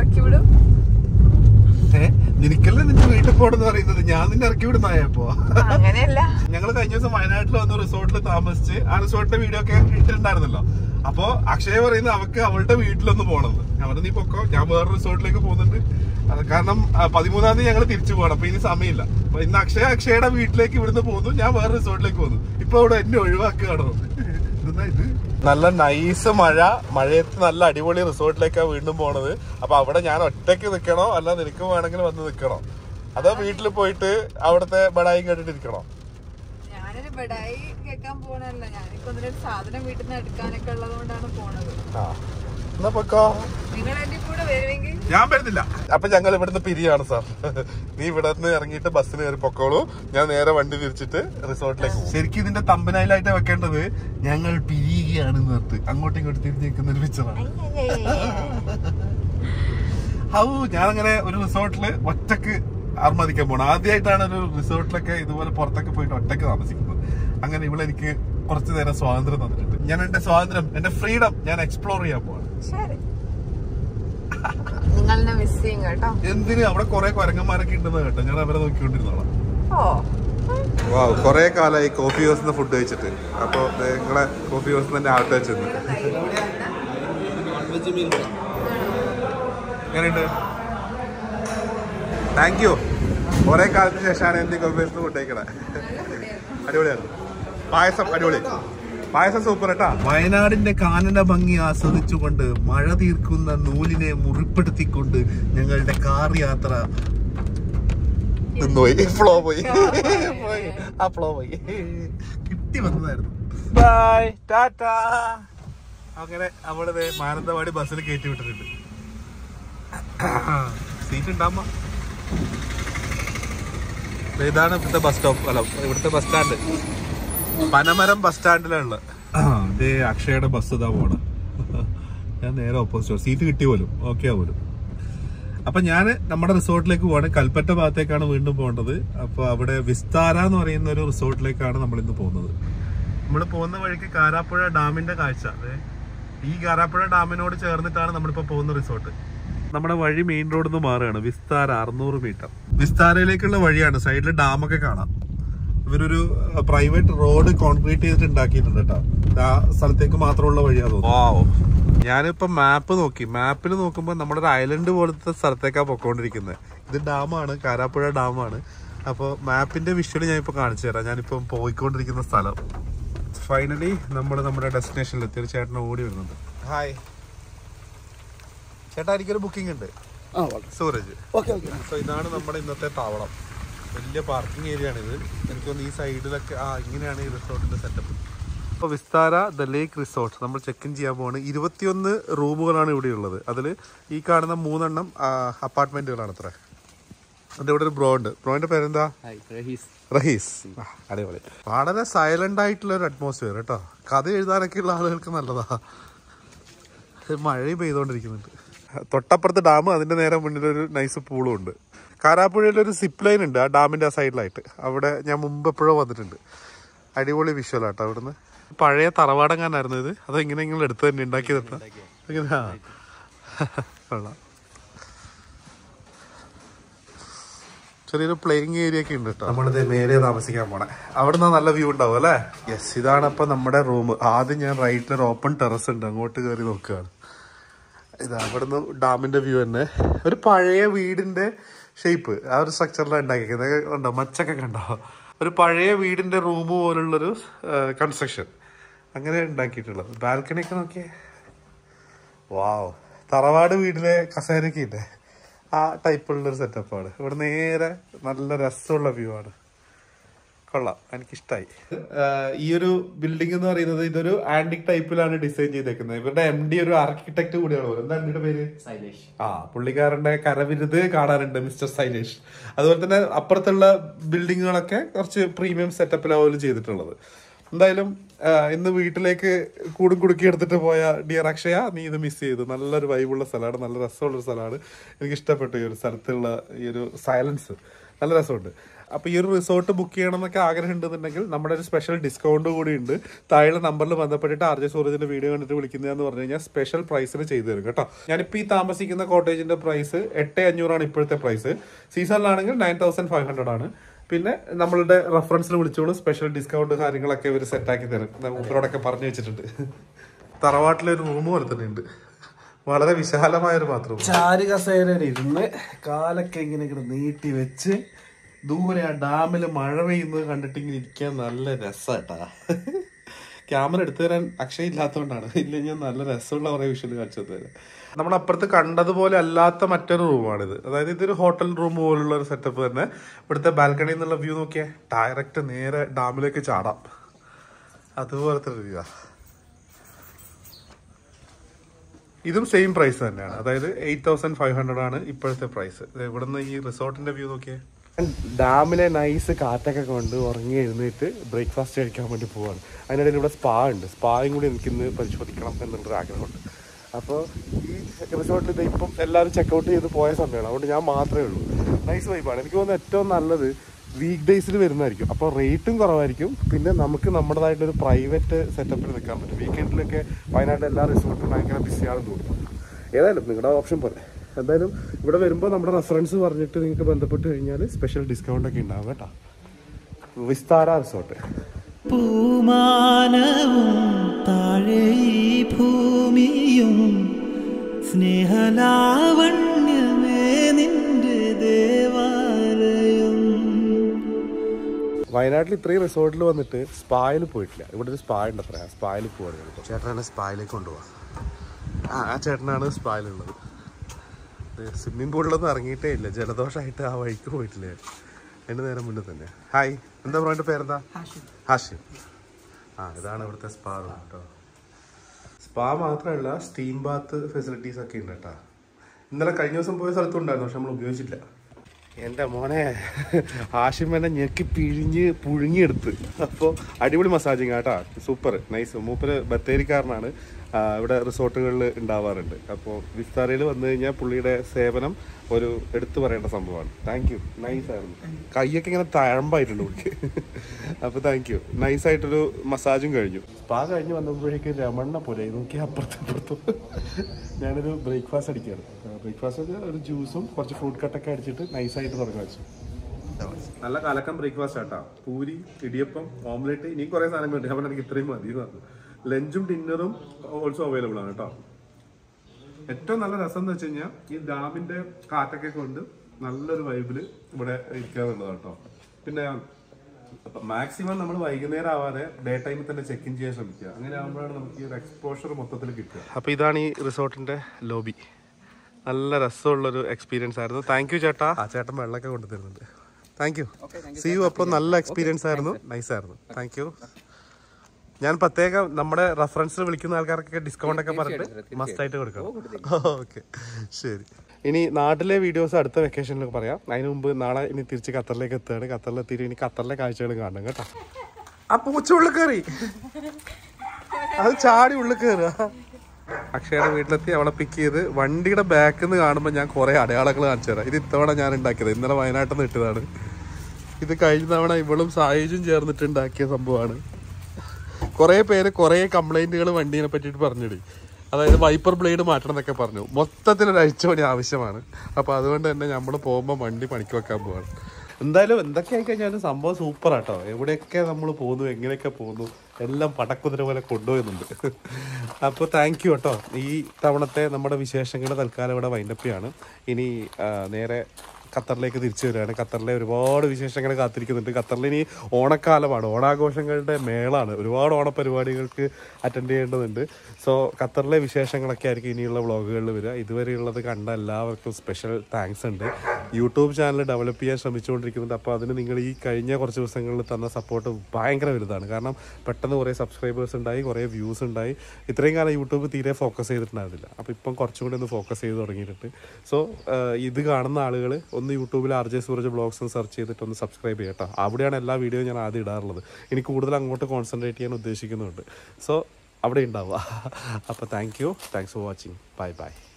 ഇറക്കി വിടും ഏ നിനക്കല്ലേ നിന്റെ വീട്ടിൽ പോണെന്ന് പറയുന്നത് ഞാൻ നിന്നെ ഇറക്കി വിടുന്നായപ്പോ അങ്ങനെയല്ല ഞങ്ങൾ കഴിഞ്ഞ ദിവസം വയനാട്ടിൽ വന്ന് റിസോർട്ടിൽ താമസിച്ച് ആ റിസോർട്ടിന്റെ വീഡിയോ ഒക്കെ ഇട്ടിട്ടുണ്ടായിരുന്നല്ലോ അപ്പൊ അക്ഷയ പറയുന്നത് അവക്ക് അവളുടെ വീട്ടിലൊന്ന് പോണെന്ന് ഞാൻ പറഞ്ഞു നീ പൊക്കോ ഞാൻ വേറെ റിസോർട്ടിലേക്ക് പോകുന്നുണ്ട് അത് കാരണം ആ, പതിമൂന്നാം തീയതി ഞങ്ങൾ തിരിച്ചു പോകണം അപ്പൊ ഇനി സമയമില്ല അപ്പൊ ഇന്ന് അക്ഷയ അക്ഷയുടെ വീട്ടിലേക്ക് ഇവിടുന്ന് പോകുന്നു ഞാൻ വേറെ റിസോർട്ടിലേക്ക് പോകുന്നു ഇപ്പൊ അവിടെ എന്നെ ഒഴിവാക്കുകയാണോ ഇതെന്നാ ഇത് നല്ല നൈസ് മഴ മഴയത്ത് നല്ല അടിപൊളി റിസോർട്ടിലേക്കാണ് വീണ്ടും പോണത് അപ്പൊ അവിടെ ഞാൻ ഒറ്റയ്ക്ക് നിൽക്കണോ അല്ല നിനക്ക് വേണമെങ്കിൽ വന്ന് നിൽക്കണോ അതോ വീട്ടിൽ പോയിട്ട് അവിടുത്തെ ബടായി കേട്ടിട്ടിരിക്കണോ ഞാനൊരു ബെഡായി കേൾക്കാൻ പോണല്ല ഞാനിപ്പോ ഒരു സാധനം വീട്ടിൽ നിന്ന് എടുക്കാനൊക്കെ ഉള്ളത് കൊണ്ടാണ് പോണത് ആ എന്നാ പൊക്കോ നിങ്ങൾ എന്റെ കൂടെ വരുമെങ്കിൽ ഞാൻ വരുന്നില്ല അപ്പൊ ഞങ്ങൾ ഇവിടുന്ന് പിരിയാണ് സാർ നീ ഇവിടെ നിന്ന് ഇറങ്ങിയിട്ട് ബസ്സിന് കയറി പൊക്കോളൂ ഞാൻ നേരെ വണ്ടി തിരിച്ചിട്ട് റിസോർട്ടിലേക്ക് ശരിക്കും ഇതിന്റെ തമ്പനായിലായിട്ട് വെക്കേണ്ടത് ഞങ്ങൾ പിരിയുകയാണ് നിർത്ത് അങ്ങോട്ടും ഇങ്ങോട്ടും തിരിഞ്ഞ് നിൽക്കുന്ന ഒരു പിക്ചറാണ് ഹൗ ഞാനങ്ങനെ ഒരു റിസോർട്ടില് ഒറ്റക്ക് അർമതിക്കാൻ പോണം ആദ്യമായിട്ടാണ് ഒരു റിസോർട്ടിലൊക്കെ ഇതുപോലെ പുറത്തൊക്കെ പോയിട്ട് ഒറ്റക്ക് താമസിക്കുന്നത് അങ്ങനെ ഇവളെനിക്ക് കുറച്ചു നേരം സ്വാതന്ത്ര്യം തന്നിട്ടുണ്ട് ഞാൻ എന്റെ സ്വാതന്ത്ര്യം എന്റെ ഫ്രീഡം ഞാൻ എക്സ്പ്ലോർ ചെയ്യാൻ പോവാണ് ശരി നിങ്ങളെന്നെ മിസ് ചെയ്യും കേട്ടോ എന്തിന് അവിടെ കുറെ കുരങ്ങന്മാരൊക്കെ ഉണ്ടെന്ന് കേട്ടോ ഞാൻ അവരെ നോക്കിക്കൊണ്ടിരുന്നോളാം ഓ കുറെ കാലമായി കോഫി ഹൗസിന്ന് ഫുഡ് കഴിച്ചിട്ട് അപ്പൊ നിങ്ങളെ കോഫി ഹൗസിൽ തന്നെ ആട്ട് വെച്ചിരുന്നു എങ്ങനെയുണ്ട് താങ്ക് യു കുറെ കാലത്തിന് ശേഷമാണ് എന്റെ കോഫി ഹൗസിൽ ഫുഡ് കഴിക്കണേ അടിപൊളിയാണ് പായസം അടിപൊളി പായസം സൂപ്പർ കേട്ടാ വയനാടിന്റെ കാനന ഭംഗി ആസ്വദിച്ചുകൊണ്ട് മഴ തീർക്കുന്ന നൂലിനെ മുറിപ്പെടുത്തിക്കൊണ്ട് ഞങ്ങളുടെ കാർ യാത്ര നിന്നുപോയി ഫ്ലോ പോയി പോയി. ആ ഫ്ലോ പോയി കിട്ടി വന്നതായിരുന്നു ബൈ ടാറ്റ അങ്ങനെ നമ്മളിത് മാനന്തവാടി ബസ്സിൽ കയറ്റി വിട്ടിട്ടുണ്ട് സീറ്റ് ഉണ്ടാമ്മ ഇതാണ് ഇവിടുത്തെ ബസ് സ്റ്റോപ്പ് അല്ല ഇവിടുത്തെ ബസ് സ്റ്റാൻഡ് പനമരം ബസ് സ്റ്റാൻഡിലുള്ള ഇതേ അക്ഷയുടെ ബസ് ഇതാ പോണ ഞാൻ നേരെ ഓപ്പോസിറ്റ് സീറ്റ് കിട്ടിയ പോലും ഓക്കെ പോലും അപ്പൊ ഞാൻ നമ്മുടെ റിസോർട്ടിലേക്ക് പോവാണ് കൽപ്പറ്റ ഭാഗത്തേക്കാണ് വീണ്ടും പോകേണ്ടത് അപ്പൊ അവിടെ വിസ്താര എന്ന് പറയുന്ന ഒരു റിസോർട്ടിലേക്കാണ് നമ്മൾ ഇന്ന് പോകുന്നത് നമ്മൾ പോകുന്ന വഴിക്ക് കാരാപ്പുഴ ഡാമിന്റെ കാഴ്ച അതെ ഈ കാരാപ്പുഴ ഡാമിനോട് ചേർന്നിട്ടാണ് നമ്മളിപ്പോ പോകുന്ന റിസോർട്ട് നമ്മുടെ വഴി മെയിൻ റോഡിൽ നിന്ന് മാറുകയാണ് വിസ്താര അറുന്നൂറ് മീറ്റർ വിസ്താരയിലേക്കുള്ള വഴിയാണ് സൈഡിൽ ഡാമൊക്കെ കാണാം ഇവരൊരു പ്രൈവറ്റ് റോഡ് കോൺക്രീറ്റ് ചെയ്തിട്ട് ഉണ്ടാക്കിയിട്ടുണ്ട് കേട്ടോ ആ സ്ഥലത്തേക്ക് മാത്രമുള്ള വഴിയാ തോന്നുന്നു ഞാനിപ്പോ മാപ്പ് നോക്കി മാപ്പിൽ നോക്കുമ്പോൾ നമ്മുടെ ഒരു ഐലൻഡ് പോലത്തെ സ്ഥലത്തേക്കാണ് പൊക്കോണ്ടിരിക്കുന്നത് ഇത് ഡാമാണ് കാരാപ്പുഴ ഡാമാണ് അപ്പോൾ മാപ്പിന്റെ വിഷ്വൽ ഞാൻ ഇപ്പോൾ കാണിച്ചു തരാം ഞാനിപ്പം പോയിക്കൊണ്ടിരിക്കുന്ന സ്ഥലം ഫൈനലി നമ്മൾ നമ്മുടെ ഡെസ്റ്റിനേഷനിൽ എത്തി ഒരു ചേട്ടൻ ഓടി വരുന്നുണ്ട് ഹായ് ചേട്ടാ എനിക്കൊരു ബുക്കിംഗ് ഉണ്ട് ആ വളരെ സൂരജ് ഓക്കെ ഓക്കെ സോ ഇതാണ് നമ്മുടെ ഇന്നത്തെ താവളം വലിയ പാർക്കിംഗ് ഏരിയ ആണ് ഇത് എനിക്ക് തോന്നുന്നു ഈ സൈഡിലൊക്കെ ആ ഇങ്ങനെയാണ് ഈ റിസോർട്ടിന്റെ സെറ്റപ്പ് അപ്പോൾ വിസ്താര ദ ലേക്ക് റിസോർട്ട് നമ്മൾ ചെക്ക് ഇൻ ചെയ്യാൻ പോവാണ് ഇരുപത്തിയൊന്ന് റൂമുകളാണ് ഇവിടെ ഉള്ളത് അതിൽ ഈ കാണുന്ന മൂന്നെണ്ണം അപ്പാർട്ട്മെന്റുകളാണ് അത്ര അതിൻ്റെ ഇവിടെ ഒരു ബ്രോ ഉണ്ട് ബ്രോന്റെ പേരെന്താ ഹായ് റഹീസ് റഹീസ് ആ, അടിപൊളി വളരെ സൈലന്റ് ആയിട്ടുള്ള ഒരു അറ്റ്മോസ്ഫിയർ കേട്ടോ കഥ എഴുതാനൊക്കെ ഉള്ള ആളുകൾക്ക് നല്ലതാ മഴയും പെയ്തോണ്ടിരിക്കുന്നുണ്ട് തൊട്ടപ്പുറത്ത് ഡാം അതിന്റെ നേരെ മുന്നിൽ ഒരു നൈസ് പൂളും ഉണ്ട് കാരാപ്പുഴയിൽ ഒരു സിപ്പ് ലൈൻ ഉണ്ട് ആ ഡാമിന്റെ ആ സൈഡിലായിട്ട് അവിടെ ഞാൻ മുമ്പ് എപ്പോഴോ വന്നിട്ടുണ്ട് അടിപൊളി വിഷ്വൽ ആട്ടോ അവിടുന്ന് പഴയ തറവാടങ്ങാനായിരുന്നു ഇത് അത് എങ്ങനെ നിങ്ങൾ എടുത്ത് തന്നെ ഉണ്ടാക്കിയതെത്താ ഇങ്ങനെ ആ. കൊള്ളാം ചെറിയൊരു പ്ലേയിങ് ഏരിയ ഒക്കെ ഉണ്ട് കേട്ടോ നമ്മളിത് മേലെ താമസിക്കാൻ പോണേ അവിടെ നിന്ന് നല്ല വ്യൂ ഉണ്ടാവും അല്ലേ യെസ് ഇതാണ് അപ്പൊ നമ്മുടെ റൂം ആദ്യം ഞാൻ റൈറ്റിൽ ഒരു ഓപ്പൺ ടെറസ് ഉണ്ട് അങ്ങോട്ട് കയറി നോക്കുകയാണ് ഇത് അവിടുന്ന് ഡാമിന്റെ വ്യൂ തന്നെ ഒരു പഴയ വീടിന്റെ ഷേപ്പ് ആ ഒരു സ്ട്രക്ചറിലാണ് ഉണ്ടാക്കിയിരിക്കുന്നത് ഉണ്ടോ മച്ചൊക്കെ കണ്ടോ ഒരു പഴയ വീടിന്റെ റൂം പോലുള്ളൊരു കൺസ്ട്രക്ഷൻ അങ്ങനെ ഉണ്ടാക്കിയിട്ടുള്ളത് ബാൽക്കണി ഒക്കെ നോക്കിയേ വാവ് തറവാട് വീട്ടിലെ കസേരയൊക്കെ ഇല്ലേ ആ ടൈപ്പുള്ള ഒരു സെറ്റപ്പാണ് ഇവിടെ നേരെ നല്ല രസമുള്ള വ്യൂ ആണ് കൊള്ളാം എനിക്കിഷ്ടായി ഈ ഒരു ബിൽഡിംഗ് എന്ന് പറയുന്നത് ഇതൊരു ആന്റിക് ടൈപ്പിലാണ് ഡിസൈൻ ചെയ്തേക്കുന്നത് ഇവരുടെ എം ഡി ഒരു ആർക്കിടെക്ട് കൂടിയാണ് പോലും എന്താ എംഡിയുടെ പേര് സൈലേഷ് ആ പുള്ളിക്കാരന്റെ കരവിരുത് കാണാറുണ്ട് മിസ്റ്റർ സൈലേഷ് അതുപോലെ തന്നെ അപ്പുറത്തുള്ള ബിൽഡിങ്ങുകളൊക്കെ കുറച്ച് പ്രീമിയം സെറ്റപ്പിലാണ് പോലും ചെയ്തിട്ടുള്ളത് എന്തായാലും ആ, ഇന്ന് വീട്ടിലേക്ക് കൂടും കുടുക്കി എടുത്തിട്ട് പോയ ഡിയർ അക്ഷയ നീ ഇത് മിസ് ചെയ്തു നല്ലൊരു വൈബുള്ള സ്ഥലമാണ് നല്ല രസമുള്ള ഒരു സ്ഥലമാണ് എനിക്ക് ഇഷ്ടപ്പെട്ടു ഈ ഒരു സ്ഥലത്തുള്ള ഈ ഒരു സൈലൻസ് നല്ല രസമുണ്ട് അപ്പോൾ ഈ ഒരു റിസോർട്ട് ബുക്ക് ചെയ്യണം എന്നൊക്കെ ആഗ്രഹം ഉണ്ടെന്നുണ്ടെങ്കിൽ നമ്മുടെ ഒരു സ്പെഷ്യൽ ഡിസ്കൗണ്ട് കൂടി ഉണ്ട് താഴെ നമ്പറിൽ ബന്ധപ്പെട്ടിട്ട് ആർ ജെ സൂരജിന്റെ വീഡിയോ കണ്ടിട്ട് വിളിക്കുന്നതെന്ന് പറഞ്ഞു കഴിഞ്ഞാൽ സ്പെഷ്യൽ പ്രൈസിന് ചെയ്തു തരും കേട്ടോ ഞാനിപ്പോൾ ഈ താമസിക്കുന്ന കോട്ടേജിന്റെ പ്രൈസ് എട്ട് അഞ്ഞൂറാണ് ഇപ്പോഴത്തെ പ്രൈസ് സീസണിലാണെങ്കിൽ നയൻ തൗസൻഡ് ഫൈവ് ഹൺഡ്രഡ് ആണ് പിന്നെ നമ്മളുടെ റെഫറൻസിൽ വിളിച്ചോളൂ സ്പെഷ്യൽ ഡിസ്കൗണ്ട് കാര്യങ്ങളൊക്കെ ഇവർ സെറ്റാക്കി തരും മൂപ്പരോടൊക്കെ പറഞ്ഞു വെച്ചിട്ടുണ്ട് തറവാട്ടിലെ ഒരു റൂം പോലെ തന്നെ ഉണ്ട് വളരെ വിശാലമായ ഒരു ബാത്റൂം ചാരു കസേരയിൽ ഇരുന്ന് കാലൊക്കെ ഇങ്ങനെ ഇങ്ങനെ നീട്ടി വെച്ച് ദൂരെ ആ ഡാമിൽ മഴ പെയ്യുന്നത് കണ്ടിട്ട് ഇങ്ങനെ ഇരിക്കാൻ നല്ല രസാട്ടാ ക്യാമറ എടുത്തു തരാൻ അക്ഷയ ഇല്ലാത്തതുകൊണ്ടാണ് ഇല്ലെങ്കിൽ നല്ല രസമുള്ള കുറെ വിഷ്വൽ കാണിച്ചു തരാം നമ്മൾ അപ്പുറത്ത് കണ്ടതുപോലെ അല്ലാത്ത മറ്റൊരു റൂമാണിത് അതായത് ഇതൊരു ഹോട്ടൽ റൂം പോലുള്ള ഒരു സെറ്റപ്പ് തന്നെ ഇവിടുത്തെ ബാൽക്കണിയിൽ നിന്നുള്ള വ്യൂ നോക്കിയാൽ ഡയറക്റ്റ് നേരെ ഡാമിലേക്ക് ചാടാം അതുപോലത്തെ ഒരു വ്യൂ ഇതും സെയിം പ്രൈസ് തന്നെയാണ് അതായത് എയ്റ്റ് തൗസൻഡ് ഫൈവ് ഹൺഡ്രഡ് ആണ് ഇപ്പോഴത്തെ പ്രൈസ് ഇവിടുന്ന് ഈ റിസോർട്ടിന്റെ വ്യൂ നോക്കിയേ ഡാമിലെ നൈസ് കാറ്റൊക്കെ കൊണ്ട് ഉറങ്ങി എഴുന്നേറ്റ് ബ്രേക്ക്ഫാസ്റ്റ് കഴിക്കാൻ വേണ്ടി പോവാണ് അതിനിടയിൽ ഇവിടെ സ്പാ ഉണ്ട് സ്പായും കൂടി എനിക്കിന്ന് പരിശോധിക്കണം എന്നുള്ളൊരു ആഗ്രഹമുണ്ട് അപ്പോൾ ഈ റിസോർട്ടിൽ ഇത് ഇപ്പം എല്ലാവരും ചെക്കൗട്ട് ചെയ്ത് പോയ സമയമാണ് അതുകൊണ്ട് ഞാൻ മാത്രമേ ഉള്ളൂ നൈസ് വൈബാണ് എനിക്ക് തോന്നുന്നത് ഏറ്റവും നല്ലത് വീക്ക് ഡേയ്സിൽ വരുന്നതായിരിക്കും അപ്പോൾ റേറ്റും കുറവായിരിക്കും പിന്നെ നമുക്ക് നമ്മുടേതായിട്ടൊരു പ്രൈവറ്റ് സെറ്റപ്പിൽ നിൽക്കാൻ പറ്റും വീക്കെൻഡിലൊക്കെ വയനാട്ടിലെ എല്ലാ റിസോർട്ടും ഭയങ്കര ബിസിയാണെന്ന് തോന്നുന്നു ഏതായാലും നിങ്ങളുടെ ഓപ്ഷൻ പോലെ എന്തായാലും ഇവിടെ വരുമ്പോൾ നമ്മുടെ റെഫറൻസ് പറഞ്ഞിട്ട് നിങ്ങൾക്ക് ബന്ധപ്പെട്ട് കഴിഞ്ഞാൽ സ്പെഷ്യൽ ഡിസ്കൗണ്ട് ഒക്കെ ഉണ്ടാവും കേട്ടോ വിസ്താര റിസോർട്ട് പൂമാനവും താഴെ ഈ ഭൂമിയും സ്നേഹലാവണ്യമേ നിന്റെ ദേവാലയം വയനാട്ടിൽ ഇത്രയും റിസോർട്ടിൽ വന്നിട്ട് സ്പായിൽ പോയിട്ടില്ല ഇവിടെ ഒരു സ്പാ ഉണ്ട് അത്ര സ്പായിൽ പോവാണ് ചേട്ടനാണ് സ്പായിലേക്ക് കൊണ്ടുപോകാം ആ ആ ചേട്ടനാണ് സ്പായിലുള്ളത് സ്വിമ്മിംഗ് പൂളിലൊന്നും ഇറങ്ങിയിട്ടേ ഇല്ല ജലദോഷമായിട്ട് ആ വഴിക്ക് പോയിട്ടില്ല എൻ്റെ നേരം മുന്നേ തന്നെ ഹായ് എന്താ പറഞ്ഞിട്ട് പേരെന്താ ഹാഷിം ആ ഇതാണ് ഇവിടുത്തെ സ്പാ റൂം കേട്ടോ സ്പാ മാത്രമല്ല സ്റ്റീം ബാത്ത് ഫെസിലിറ്റീസ് ഒക്കെ ഉണ്ട് കേട്ടോ ഇന്നലെ കഴിഞ്ഞ ദിവസം പോയ സ്ഥലത്തും ഉണ്ടായിരുന്നു പക്ഷെ നമ്മൾ ഉപയോഗിച്ചില്ല എൻ്റെ മോനെ ആഷിം എന്നെ ഞെക്കി പിഴിഞ്ഞ് പുഴുങ്ങിയെടുത്ത് അപ്പോൾ അടിപൊളി മസാജിങ് കേട്ടാ സൂപ്പർ നൈസ് മൂപ്പര് ബത്തേരിക്കാരനാണ് ആ, ഇവിടെ റിസോർട്ടുകളിൽ ഉണ്ടാവാറുണ്ട് അപ്പോൾ വിസ്താരയിൽ വന്നു കഴിഞ്ഞാൽ പുള്ളിയുടെ സേവനം ഒരു എടുത്തു പറയേണ്ട സംഭവമാണ് താങ്ക് യു നൈസ് ആയിരുന്നു കൈയൊക്കെ ഇങ്ങനെ തഴമ്പായിട്ടുണ്ട് പുള്ളിക്ക് അപ്പോൾ താങ്ക് യു നൈസ് ആയിട്ടൊരു മസാജും കഴിഞ്ഞു സ്പാ കഴിഞ്ഞ് വന്നപ്പോഴേക്ക് രമണ്ണ പോലെ നോക്കി അപ്പുറത്തും ഇപ്പുറത്തും ഞാനൊരു ബ്രേക്ക്ഫാസ്റ്റ് അടിക്കുകയാണ് ബ്രേക്ക്ഫാസ്റ്റ് ഒരു ജ്യൂസും കുറച്ച് ഫ്രൂട്ട് കട്ടൊക്കെ അടിച്ചിട്ട് നൈസായിട്ട് തുടങ്ങി വെച്ചു നല്ല കലക്കം ബ്രേക്ക്ഫാസ്റ്റ് ആട്ടാ പൂരി ഇടിയപ്പം ഓംലെറ്റ് ഇനിയും കുറെ സാധനങ്ങളുണ്ട് അവൻ എനിക്ക് ഇത്രയും മതി എന്ന് പറഞ്ഞു ലഞ്ചും ഡിന്നറും ഓൾസോ അവൈലബിൾ ആണ് കേട്ടോ ഏറ്റവും നല്ല രസം എന്ന് വെച്ച് കഴിഞ്ഞാൽ ഈ ഡാമിന്റെ കാറ്റൊക്കെ കൊണ്ട് നല്ലൊരു വൈബില് ഇവിടെ ഇരിക്കാന്നുള്ളതാണ് കേട്ടോ പിന്നെ മാക്സിമം നമ്മൾ വൈകുന്നേരം ആവാതെ ഡേ ടൈമിൽ തന്നെ ചെക്ക് ഇൻ ചെയ്യാൻ ശ്രമിക്കുക അങ്ങനെ ആകുമ്പോഴാണ് നമുക്ക് ഈ ഒരു എക്സ്പോഷർ മൊത്തത്തിൽ കിട്ടുക അപ്പോൾ ഇതാണ് ഈ റിസോർട്ടിന്റെ ലോബി നല്ല രസമുള്ളൊരു എക്സ്പീരിയൻസ് ആയിരുന്നു താങ്ക് യു ചേട്ടാ ആ ചേട്ടൻ വെള്ളമൊക്കെ കൊണ്ടുതരുന്നുണ്ട് താങ്ക് യു സി യു അപ്പോൾ നല്ല എക്സ്പീരിയൻസ് ആയിരുന്നു നൈസ് ആയിരുന്നു താങ്ക് യു ഞാൻ പ്രത്യേകം നമ്മുടെ റെഫറൻസിൽ വിളിക്കുന്ന ആൾക്കാർക്കൊക്കെ ഡിസ്കൗണ്ട് ഒക്കെ പറഞ്ഞിട്ട് മസ്റ്റ് ആയിട്ട് കൊടുക്കണം ഓക്കെ ശരി ഇനി നാട്ടിലെ വീഡിയോസ് അടുത്ത വെക്കേഷനിലൊക്കെ പറയാം അതിന് മുമ്പ് നാളെ ഇനി തിരിച്ച് ഖത്തറിലേക്ക് എത്തുകയാണ് ഖത്തറിൽ എത്തിയിട്ട് ഇനി ഖത്തറിലെ കാഴ്ചകൾ കാണണം കേട്ടോ ആ പൂച്ച ഉള്ളിൽ കയറി അത് ചാടി ഉള്ളിൽ കയറുക അക്ഷയുടെ വീട്ടിലെത്തി അവളെ പിക്ക് ചെയ്ത് വണ്ടിയുടെ ബാക്കിൽ നിന്ന് കാണുമ്പോൾ ഞാൻ കുറെ അടയാളങ്ങൾ കാണിച്ചു തരാം ഇത് ഇത്തവണ ഞാൻ ഉണ്ടാക്കിയത് ഇന്നലെ വയനാട്ടിൽ നിന്ന് ഇട്ടതാണ് ഇത് കഴിഞ്ഞ തവണ ഇവളും സായുജും ചേർന്നിട്ട് ഉണ്ടാക്കിയ സംഭവമാണ് കുറേ പേര് കുറേ കംപ്ലൈന്റുകൾ വണ്ടീനെ പറ്റിയിട്ട് പറഞ്ഞിടി അതായത് വൈപ്പർ ബ്ലേഡ് മാറ്റണം എന്നൊക്കെ പറഞ്ഞു മൊത്തത്തിൽ ഒരു അഴിച്ചുപണി ആവശ്യമാണ് അപ്പോൾ അതുകൊണ്ട് തന്നെ നമ്മൾ പോകുമ്പോൾ വണ്ടി പണിക്ക് വെക്കാൻ പോവാണ് എന്തായാലും എന്തൊക്കെ ആയി കഴിഞ്ഞാലും സംഭവം സൂപ്പർ ആട്ടോ എവിടെയൊക്കെ നമ്മൾ പോകുന്നു എങ്ങനെയൊക്കെ പോകുന്നു എല്ലാം പടക്കുതിര പോലെ കൊണ്ടുപോകുന്നുണ്ട് അപ്പോൾ താങ്ക് യു കേട്ടോ ഈ തവണത്തെ നമ്മുടെ വിശേഷങ്ങൾ തൽക്കാലം ഇവിടെ വൈൻഡപ്പ് ചെയ്യാണ് ഇനി ആ, നേരെ ഖത്തറിലേക്ക് തിരിച്ചു വരികയാണ് ഖത്തറിലെ ഒരുപാട് വിശേഷങ്ങൾ കാത്തിരിക്കുന്നുണ്ട് ഖത്തറിൽ ഇനി ഓണക്കാലമാണ് ഓണാഘോഷങ്ങളുടെ മേളാണ് ഒരുപാട് ഓണപരിപാടികൾക്ക് അറ്റൻഡ് ചെയ്യേണ്ടതുണ്ട് സോ ഖത്തറിലെ വിശേഷങ്ങളൊക്കെ ആയിരിക്കും ഇനിയുള്ള വ്ളോഗുകളിൽ വരിക ഇതുവരെയുള്ളത് കണ്ട എല്ലാവർക്കും സ്പെഷ്യൽ താങ്ക്സ് ഉണ്ട് യൂട്യൂബ് ചാനൽ ഡെവലപ്പ് ചെയ്യാൻ ശ്രമിച്ചുകൊണ്ടിരിക്കുന്നുണ്ട് അപ്പോൾ അതിന് നിങ്ങൾ ഈ കഴിഞ്ഞ കുറച്ച് ദിവസങ്ങളിൽ തന്ന സപ്പോർട്ട് ഭയങ്കര വലുതാണ് കാരണം പെട്ടെന്ന് കുറേ സബ്സ്ക്രൈബേഴ്സ് ഉണ്ടായി കുറേ വ്യൂസ് ഉണ്ടായി ഇത്രയും കാലം യൂട്യൂബ് തീരെ ഫോക്കസ് ചെയ്തിട്ടുണ്ടായിരുന്നില്ല അപ്പോൾ ഇപ്പം കുറച്ചും കൂടി ഒന്ന് ഫോക്കസ് ചെയ്ത് തുടങ്ങിയിട്ടുണ്ട് സോ ഇത് കാണുന്ന ആളുകൾ ഒന്ന് യൂട്യൂബിൽ R J Sooraj blogs search ചെയ്തിട്ട് ഒന്ന് സബ്സ്ക്രൈബ് ചെയ്യട്ടോ അവിടെയാണ് എല്ലാ വീഡിയോയും ഞാൻ ആദ്യം ഇടാറുള്ളത് ഇനി കൂടുതൽ അങ്ങോട്ട് കോൺസെൻട്രേറ്റ് ചെയ്യാൻ ഉദ്ദേശിക്കുന്നുണ്ട് സോ അവിടെ ഉണ്ടാവുക അപ്പോൾ thank you thanks for watching bye by